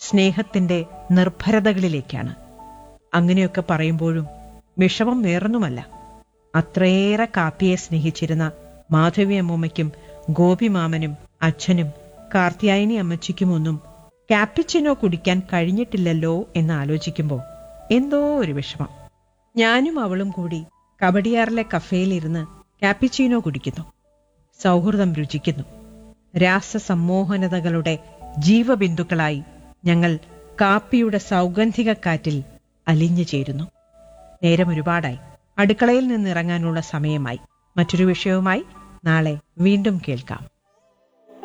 സ്നേഹത്തിന്റെ നിർഭരതകളിലേക്കാണ് അങ്ങനെയൊക്കെ പറയുമ്പോഴും വിഷമം വേറൊന്നുമല്ല അത്രയേറെ കാപ്പിയെ സ്നേഹിച്ചിരുന്ന മാധവി അമ്മൂമ്മയ്ക്കും ഗോപിമാമനും അച്ഛനും കാർത്തിയായനി അമ്മച്ചിക്കുമൊന്നും കാപ്പിച്ചിനോ കുടിക്കാൻ കഴിഞ്ഞിട്ടില്ലല്ലോ എന്ന് ആലോചിക്കുമ്പോൾ എന്തോ ഒരു വിഷമം ഞാനും അവളും കൂടി കബഡിയാറിലെ കഫേയിലിരുന്ന് കാപ്പിച്ചീനോ കുടിക്കുന്നു സൗഹൃദം രുചിക്കുന്നു രാസസമ്മോഹനതകളുടെ ജീവബിന്ദുക്കളായി ഞങ്ങൾ കാപ്പിയുടെ സൗഗന്ധിക കാറ്റിൽ അലിഞ്ഞു ചേരുന്നു നേരം ഒരുപാടായി അടുക്കളയിൽ നിന്നിറങ്ങാനുള്ള സമയമായി മറ്റൊരു വിഷയവുമായി നാളെ വീണ്ടും കേൾക്കാം